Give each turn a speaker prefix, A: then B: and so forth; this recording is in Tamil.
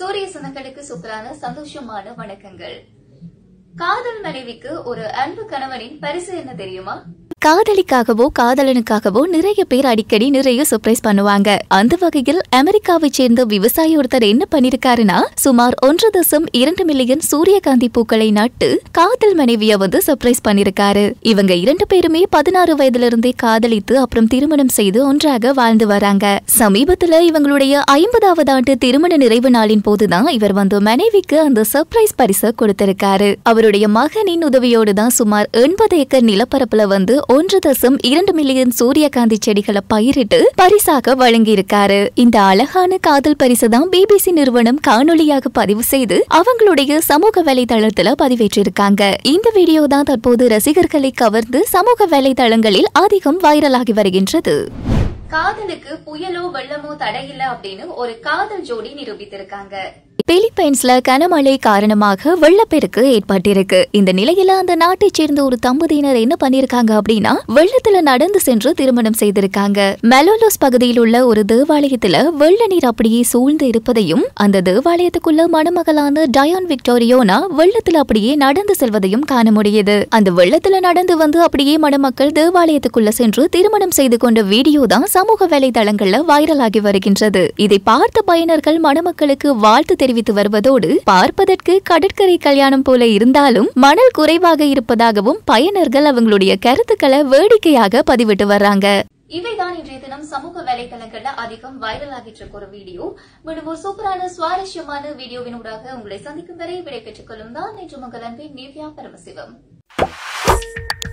A: சூரிய சொந்தங்களுக்கு சூப்பரான சந்தோஷமான வணக்கங்கள் காதல் மனைவிக்கு ஒரு அன்பு கணவனின் பரிசு என்ன தெரியுமா
B: காதலிக்காகவோ காதலனுக்காகவோ நிறைய பேர் அடிக்கடி நிறைய சர்ப்ரைஸ் பண்ணுவாங்க அந்த வகையில் அமெரிக்காவை சேர்ந்த விவசாயி ஒருத்தர் என்ன பண்ணிருக்காருன்னா சுமார் ஒன்று தசம் இரண்டு மில்லியன் சூரியகாந்தி பூக்களை நட்டு காதல் மனைவிய வந்து சர்ப்ரைஸ் பண்ணிருக்காரு இவங்க இரண்டு பேருமே பதினாறு வயதுல இருந்தே காதலித்து அப்புறம் திருமணம் செய்து ஒன்றாக வாழ்ந்து வராங்க சமீபத்துல இவங்களுடைய ஐம்பதாவது ஆண்டு திருமண நிறைவு நாளின் போதுதான் இவர் வந்து மனைவிக்கு அந்த சர்ப்ரைஸ் பரிசை கொடுத்திருக்காரு அவருடைய மகனின் உதவியோடு தான் சுமார் எண்பது ஏக்கர் நிலப்பரப்புல வந்து ஒன்று தசம் இரண்டு மில்லியன் சூரியகாந்தி செடிகளை பயிரிட்டு பரிசாக வழங்கியிருக்காரு இந்த அழகான காதல் பரிசு தான் பிபிசி நிறுவனம் காணொளியாக பதிவு செய்து அவங்களுடைய சமூக வலைதளத்துல பதிவேற்றிருக்காங்க இந்த வீடியோ தான் தற்போது ரசிகர்களை கவர்ந்து சமூக வலைதளங்களில் அதிகம் வைரலாகி வருகின்றது
A: காதலுக்கு புயலோ வெள்ளமோ தடையில்லை அப்படின்னு ஒரு காதல் ஜோடி நிரூபித்திருக்காங்க
B: பிலிப்பைன்ஸ்ல கனமழை காரணமாக வெள்ளப்பெருக்கு ஏற்பட்டிருக்கு இந்த நிலையில அந்த நாட்டைச் சேர்ந்த ஒரு தம்பதியினர் என்ன பண்ணிருக்காங்க அப்படின்னா வெள்ளத்துல நடந்து சென்று திருமணம் செய்திருக்காங்க மெலோலோஸ் பகுதியில் உள்ள ஒரு தேவாலயத்துல வெள்ள நீர் அப்படியே சூழ்ந்து இருப்பதையும் அந்த தேவாலயத்துக்குள்ள மணமகளான டயான் விக்டோரியோனா வெள்ளத்துல அப்படியே நடந்து செல்வதையும் காண முடியுது அந்த வெள்ளத்துல நடந்து வந்து அப்படியே மணமக்கள் தேவாலயத்துக்குள்ள சென்று திருமணம் செய்து கொண்ட வீடியோ தான் சமூக வலைதளங்கள்ல வைரலாகி வருகின்றது இதை பார்த்த பயனர்கள் மணமக்களுக்கு வாழ்த்து தெரிவித்து வருவதோடு பார்ப்பதற்கு கடற்கரை கல்யாணம் போல இருந்தாலும் மணல் குறைவாக இருப்பதாகவும் பயனர்கள் அவங்களுடைய கருத்துக்களை வேடிக்கையாக பதிவிட்டு வர்றாங்க
A: இவைதான் இன்றைய தினம் சமூக வலைதளங்கள்ல அதிகம் வைரலாகிட்டு இருக்க ஒரு வீடியோ மீண்டும் ஒரு சூப்பரான சுவாரஸ்யமான வீடியோவினூடாக உங்களை சந்திக்கும் வரை விடைபெற்றுக் கொள்ளும் தான் நேற்று உங்கள் அன்பின் நிவ்யா பரமசிவம்